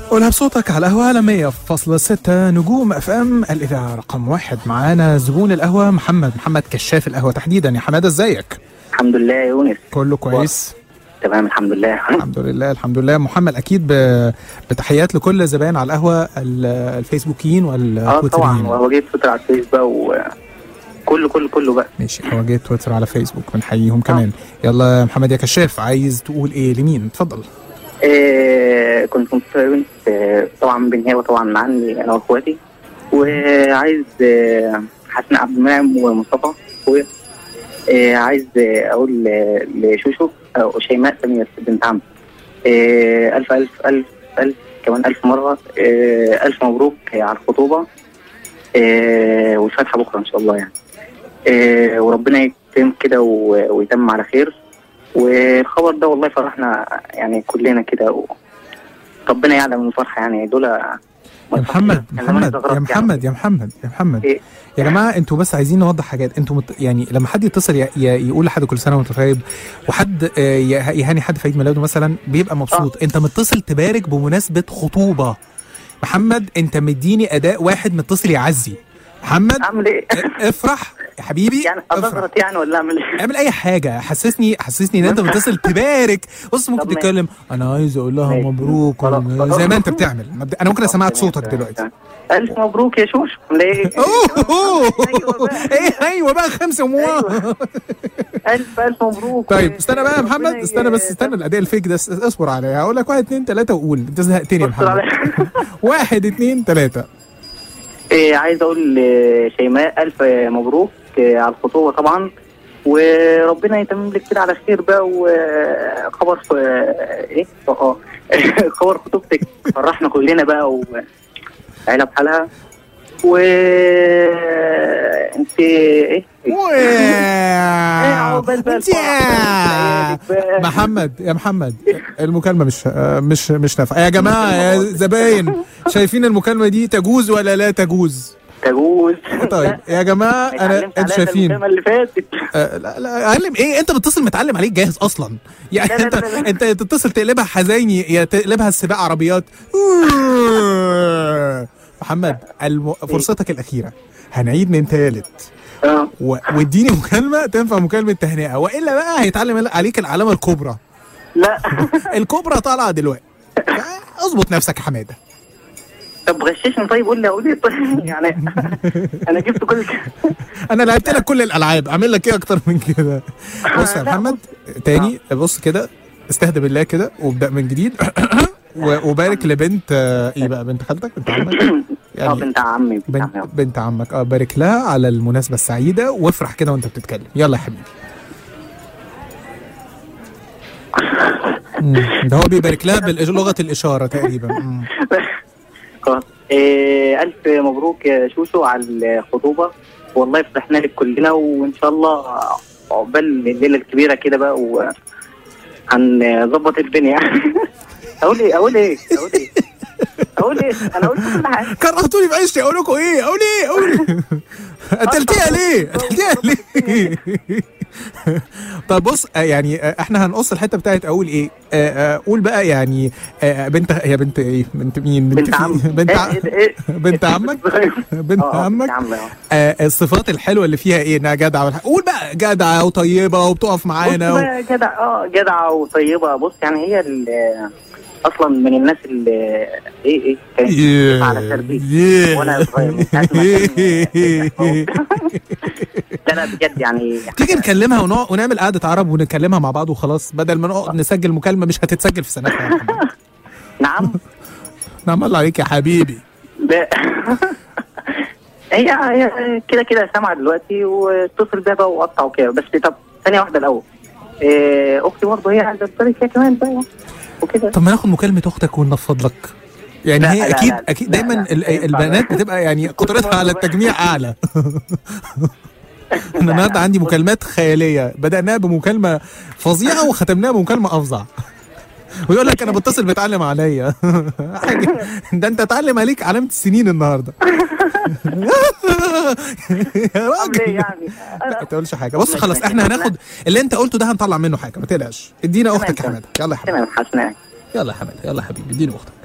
قولها بصوتك على القهوة على 100.6 نجوم اف ام الإذاعة رقم واحد معانا زبون القهوة محمد محمد كشاف القهوة تحديدا يا حمادة ازيك؟ الحمد لله يا يونس كله كويس تمام الحمد لله الحمد لله الحمد لله محمد اكيد ب... بتحيات لكل زبائن على القهوة ال- الفيسبوكيين اه والتويتريين طبعا وهو جاي تويتر على الفيس بقى وكله كله كله بقى ماشي هو جاي تويتر على فيسبوك بنحييهم كمان يلا يا محمد يا كشاف عايز تقول ايه لمين اتفضل آه كنت مبسوط يا يونس آه طبعا بنهاوي طبعا معانا انا واخواتي وعايز آه حسن عبد المنعم ومصطفى اخويا آه عايز آه اقول آه لشوشو او شيماء سمير بنت عم آه الف الف الف الف كمان الف مره آه الف مبروك على الخطوبه آه والفاتحه بكره ان شاء الله يعني آه وربنا يتم كده و- ويتم على خير والخبر ده والله فرحنا يعني كلنا كده و... ربنا يعلم الفرحه يعني دول يا محمد محمد يا محمد يا محمد يا محمد إيه؟ يا جماعه انتوا بس عايزين نوضح حاجات انتوا مت... يعني لما حد يتصل ي... ي... يقول لحد كل سنه وانت طيب وحد آه، يه- يهاني حد في عيد ميلاده مثلا بيبقى مبسوط انت متصل تبارك بمناسبه خطوبه محمد انت مديني اداء واحد متصل يعزي محمد اعمل ايه؟ ا- افرح يا حبيبي يعني افرح اضغط يعني ولا اعمل ايه؟ اعمل اي حاجه حسسني حسسني ان انت متصل تبارك بص ممكن طب ماشي. تتكلم انا عايز اقول لها ماشي. مبروك خلاص، ولا- خلاص. زي ما انت بتعمل مبدأ- انا ممكن اسمعك صوتك دلوقتي الف مبروك يا شوش ليه؟ اوه أيوة بقى. ايه ايوه بقى خمسه وموا الف الف مبروك طيب استنى بقى يا محمد ربنا استنى بس ي- استنى الاداء الفيك ده اس- اصبر عليا هقول لك واحد اتنين تلاته وقول انت زهقتني يا بص محمد على- واحد اتنين تلاته إيه عايز اقول لشيماء الف مبروك إيه، على الخطوبه طبعا وربنا يتمم لك كده على خير بقى وخبر ف- ايه اه خبر خطوبتك فرحنا كلنا بقى وعيله بحالها و انت ايه عقبال بقى انت الفرح بقى. محمد يا محمد المكالمه مش مش مش نافعه يا جماعه يا زباين شايفين المكالمه دي تجوز ولا لا تجوز تجوز طيب يا جماعه انا اتعلمت انتوا عليها شايفين المكالمة اللي فاتت آه، لا لا علم ايه انت بتصل متعلم عليك جاهز اصلا يعني لا، لا، انت لا، لا. انت تتصل تقلبها حزيني يا تقلبها سباق عربيات محمد الم... فرصتك الاخيره هنعيد من تالت اه و... واديني مكالمه تنفع مكالمه تهنئه والا بقى هيتعلم عليك العلامه الكبرى لا الكبرى طالعه دلوقتي اظبط نفسك يا حماده طب غششني طيب قول لي اقول ايه طيب يعني انا جبت كل كده انا لعبت لك كل الالعاب اعمل لك ايه اكتر من كده بص يا لا، محمد تاني بص كده استهدى بالله كده وابدا من جديد و- وبارك لبنت آه، ايه بقى بنت خالتك بنت عمك اه يعني بنت عمي بنت بنت, عمي بنت عمك اه بارك لها على المناسبه السعيده وافرح كده وانت بتتكلم يلا يا حبيبي مم، ده هو بيبارك لها بلغه الاشاره تقريبا مم. خلاص إيه الف مبروك يا شوشو على الخطوبه والله فرحنا لك كلنا وان شاء الله عقبال الليله الكبيره كده بقى وهنظبط الدنيا اقول ايه اقول ايه اقول ايه اقول ايه انا قلت كل حاجه كرهتوني في عيشتي اقول لكم ايه اقول ايه اقول ايه قتلتيها ليه قتلتيها ليه طب بص آه، يعني آه، احنا هنقص الحته بتاعت اقول ايه آه، آه، قول بقى يعني آه، بنت هي بنت ايه بنت مين بنت في- عم بنت ع- إيه- إيه- بنت عمك بنت اه آه، عمك بنت عمي اه آه، الصفات الحلوه اللي فيها ايه انها جدعه والح- قول بقى جدعه وطيبه وبتقف معانا بص و... بقى جدع اه جدعه وطيبه بص يعني هي ال- اصلا من الناس اللي ايه ايه كانت Yeah. على تربيه Yeah. وانا صغير من ساعة ما كان- لا لا بجد يعني تيجي نكلمها ونقعد ونعمل قعده عرب ونكلمها مع بعض وخلاص بدل ما نقعد نسجل مكالمه مش هتتسجل في سنتها يا محمد. نعم نعم الله عليك يا حبيبي لا هي هي كده كده سامعه دلوقتي واتصل بيها بقى وقطع وكده بس طب ثانيه واحده الاول إيه، اختي برضه هي عايزه تشارك فيها كمان بقى وكده طب ما ناخد مكالمه اختك وننفض لك يعني لا، هي لا، اكيد لا، اكيد لا، دايما لا، ال- لا ينفع البنات بقى. بتبقى يعني قدرتها على التجميع اعلى انا النهارده عندي مكالمات خياليه بداناها بمكالمه فظيعه وختمناها بمكالمه افظع ويقول لك انا بتصل بيتعلم عليا حاجة- ده انت اتعلم عليك علامه السنين النهارده يا عامل راجل ايه يعني ما تقولش حاجه بص خلاص احنا هناخد اللي انت قلته ده هنطلع منه حاجه ما تقلقش ادينا اختك يا تمام. حماده يلا يا حماده تمام حسنا يلا يا حماده يلا يا حبيبي اديني اختك